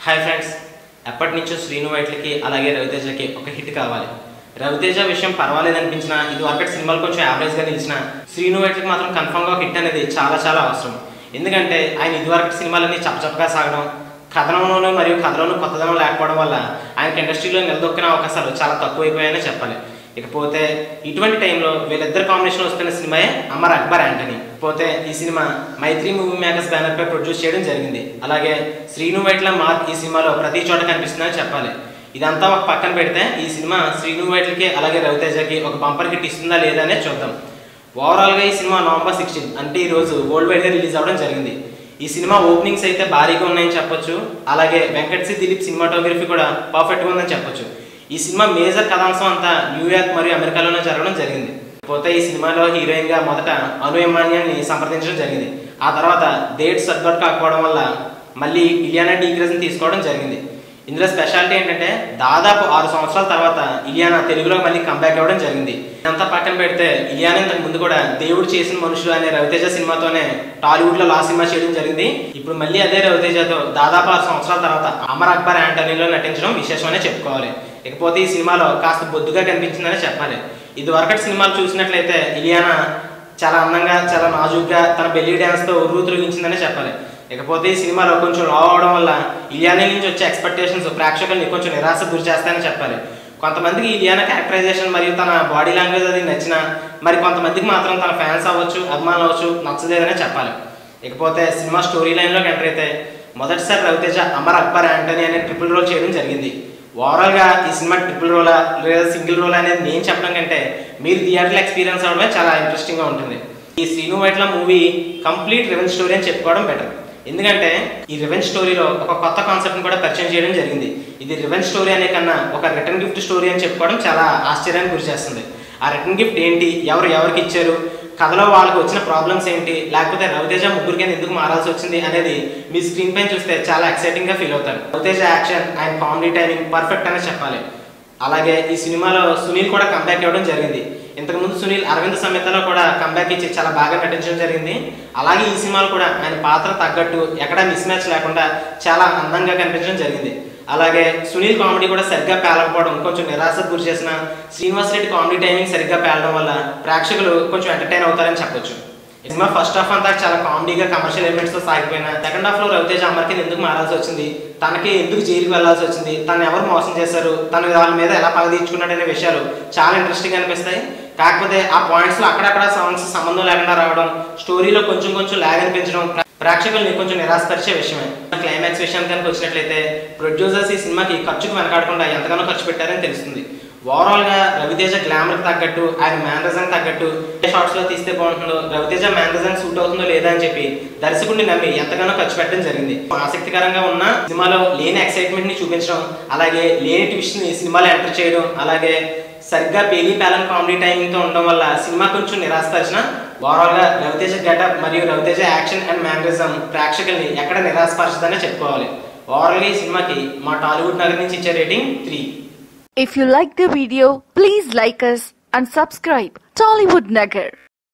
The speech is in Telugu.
హాయ్ ఫ్రెండ్స్ ఎప్పటి నుంచో శ్రీను వైట్లకి అలాగే రవితేజకి ఒక హిట్ కావాలి రవితేజ విషయం పర్వాలేదు అనిపించిన ఇది వరకటి సినిమాలు కొంచెం యావరేజ్గా నిలిచిన శ్రీను వైట్లకి మాత్రం కన్ఫామ్గా ఒక హిట్ అనేది చాలా చాలా అవసరం ఎందుకంటే ఆయన ఇదివరకటి సినిమాలన్నీ చప్పచప్పగా సాగడం కథనంలోనూ మరియు కథలోనూ కొత్తదనం లేకపోవడం వల్ల ఆయనకి ఇండస్ట్రీలో నిలదొక్కిన అవకాశాలు చాలా తక్కువైపోయాయనే చెప్పాలి ఇకపోతే ఇటువంటి టైంలో వీళ్ళిద్దరు కాంబినేషన్ వస్తున్న సినిమాయే అమర్ అక్బర్ యాంటనీ పోతే ఈ cinema Mythri movie makers banner పై ప్రొడ్యూస్ చేయడం జరిగింది అలాగే శ్రీను వైట్ల మార్క్ ఈ సినిమాలో ప్రతి చోట కనిపిస్తుందని చెప్పాలి ఇదంతా ఒక పక్కన పెడితే ఈ సినిమా శ్రీను వైట్లకి అలాగే రవితేజకి ఒక బంపర్ హిట్ ఇస్తుందా లేదా అనేది చూద్దాం ఓవరాల్గా ఈ సినిమా నవంబర్ సిక్స్టీన్ అంటే ఈ రోజు వరల్డ్ వైడ్గా రిలీజ్ అవ్వడం జరిగింది ఈ సినిమా ఓపెనింగ్స్ అయితే భారీగా ఉన్నాయని చెప్పొచ్చు అలాగే వెంకట్ సి దిలీప్ సినిమాటోగ్రఫీ కూడా పర్ఫెక్ట్గా ఉందని చెప్పొచ్చు ఈ సినిమా మేజర్ కథాంశం అంతా న్యూయార్క్ మరియు అమెరికాలోనే జరగడం జరిగింది పోతే ఈ సినిమాలో హీరోయిన్గా మొదట అను ఎమాన్యాన్ని సంప్రదించడం జరిగింది ఆ తర్వాత డేట్ సర్దౌట్ కాకపోవడం వల్ల మళ్ళీ ఇలియానా డీక్రేజ్ని తీసుకోవడం జరిగింది ఇందులో స్పెషాలిటీ ఏంటంటే దాదాపు ఆరు సంవత్సరాల తర్వాత ఇలియానా తెలుగులో మళ్ళీ కంబ్యాక్ అవ్వడం జరిగింది ఇదంతా పక్కన పెడితే ఇలియానా ఇంతకు ముందు కూడా దేవుడు చేసిన మనుషులు అనే రవితేజ సినిమాతోనే టాలీవుడ్ లో లా సినిమా చేయడం జరిగింది ఇప్పుడు మళ్ళీ అదే రవితేజతో దాదాపు ఆరు సంవత్సరాల తర్వాత అమర్ అక్బర్ యాంటనీలో నటించడం విశేషమనే చెప్పుకోవాలి ఇకపోతే ఈ సినిమాలో కాస్త బొద్దుగా కనిపించిందని చెప్పాలి ఇది వరకటి సినిమాలు చూసినట్లయితే ఇలియానా చాలా అందంగా చాలా నాజుగ్గా తన బెల్లీ డ్యాన్స్తో ఉర్రు తిరిగించిందనే చెప్పాలి ఇకపోతే ఈ సినిమాలో కొంచెం లావ్ అవడం వల్ల ఇలియానా నుంచి వచ్చే ఎక్స్పెక్టేషన్స్ ప్రేక్షకుల్ని కొంచెం నిరాశ గురి చేస్తాయని చెప్పాలి కొంతమందికి ఇలియానా క్యారెక్టరైజేషన్ మరియు తన బాడీ లాంగ్వేజ్ అది నచ్చిన మరి కొంతమందికి మాత్రం తన ఫ్యాన్స్ అవ్వచ్చు అభిమానులు అవ్వచ్చు నచ్చలేదనే చెప్పాలి ఇకపోతే సినిమా స్టోరీ లైన్లోకి ఎంటర్ అయితే మొదటిసారి రవితేజ అమర్ అక్బర్ యాంటనీ అనే ట్రిపుల్ రోల్ చేయడం జరిగింది ఓవరాల్గా ఈ సినిమా ట్రిపుల్ రోలా లేదా సింగిల్ రోల్ అనేది నేను చెప్పడం కంటే మీరు థియేటర్లో ఎక్స్పీరియన్స్ అవడమే చాలా ఇంట్రెస్టింగ్గా ఉంటుంది ఈ Srinu Vaitla movie complete revenge story అని చెప్పుకోవడం బెటర్ ఎందుకంటే ఈ రివెంజ్ స్టోరీలో ఒక కొత్త కాన్సెప్ట్ని కూడా పరిచయం చేయడం జరిగింది ఇది రివెంజ్ స్టోరీ అనే కన్నా ఒక రిటర్న్ గిఫ్ట్ స్టోరీ అని చెప్పుకోవడం చాలా ఆశ్చర్యానికి గురి చేస్తుంది ఆ రిటర్న్ గిఫ్ట్ ఏంటి ఎవరు ఎవరికి ఇచ్చారు కథలో వాళ్ళకి వచ్చిన ప్రాబ్లమ్స్ ఏంటి లేకపోతే రవితేజ ముగ్గురికి ఎందుకు మారాల్సి వచ్చింది అనేది మీ స్క్రీన్ పైన చూస్తే చాలా ఎక్సైటింగ్గా ఫీల్ అవుతారు Ravi Teja action and comedy timing perfect అనే చెప్పాలి అలాగే ఈ సినిమాలో సునీల్ కూడా కంబ్యాక్ ఇవ్వడం జరిగింది ఇంతకుముందు సునీల్ అరవింద్ సమేతలో కూడా కంబ్యాక్ ఇచ్చి చాలా బాగా నటించడం జరిగింది అలాగే ఈ సినిమాలో కూడా ఆయన పాత్ర తగ్గట్టు ఎక్కడా మిస్ మ్యాచ్ లేకుండా చాలా అందంగా కనిపించడం జరిగింది అలాగే సునీల్ కామెడీ కూడా సరిగ్గా పేలకపోవడం కొంచెం నిరాశకు గురి చేసిన శ్రీనివాస్ రెడ్డి కామెడీ టైమింగ్ సరిగ్గా పేలడం వల్ల ప్రేక్షకులు కొంచెం ఎంటర్టైన్ అవుతారని చెప్పొచ్చు ఈ సినిమా ఫస్ట్ హాఫ్ అంతా చాలా కామెడీగా కమర్షియల్ ఎలిమెంట్స్ తో సాగిపోయిన సెకండ్ హాఫ్ లో రవితేజ అమర్కి ఎందుకు మారాల్సి వచ్చింది తనకి ఎందుకు జైలుకి వెళ్లాల్సి వచ్చింది తను ఎవరు మోసం చేశారు తను వాళ్ళ మీద ఎలా పగ తీర్చుకున్నాడు అనే విషయాలు చాలా ఇంట్రెస్టింగ్ అనిపిస్తాయి కాకపోతే ఆ పాయింట్స్ లో అక్కడక్కడ సాంగ్స్ సంబంధం లేకుండా రావడం స్టోరీలో కొంచెం కొంచెం లాగ్ అనిపించడం ప్రేక్షకుల్ని కొంచెం నిరాశపరిచే విషయమే క్లైమాక్స్ విషయానికి కనుక వచ్చినట్లయితే ప్రొడ్యూసర్స్ ఈ సినిమాకి ఖర్చుకు వెనకాడకుండా ఎంతగానో ఖర్చు పెట్టారని తెలుస్తుంది ఓవరాల్ గా రవితేజ గ్లామర్ తగ్గట్టు ఆయన మ్యానరిజం తగ్గట్టు ఏ షార్ట్స్ లో తీస్తే బాగుంటుందో రవితేజ మ్యానరిజం సూట్ అవుతుందో లేదా అని చెప్పి దర్శకుడిని నమ్మి ఎంతగానో ఖర్చు పెట్టడం జరిగింది ఆసక్తికరంగా ఉన్న సినిమాలో లేని ఎక్సైట్మెంట్ ని చూపించడం అలాగే లేని ట్విస్ట్ ని సినిమాలో ఎంటర్ చేయడం అలాగే సరిగ్గా పేలీ పేలం కామెడీ టైమింగ్ తో ఉండడం వల్ల సినిమా కొంచెం నిరాశపరిచిన ఓవరాల్ గా రవితేజ గెటప్ మరియు రవితేజ యాక్షన్ అండ్ మ్యానరిజం ప్రేక్షకుల్ని ఎక్కడ నిరాశపరచదనే చెప్పుకోవాలి ఓవరాల్ గా ఈ సినిమాకి మా టాలీవుడ్ నగర్ నుంచి ఇచ్చే rating three If you like the video, please like us and subscribe Tollywood Nagar.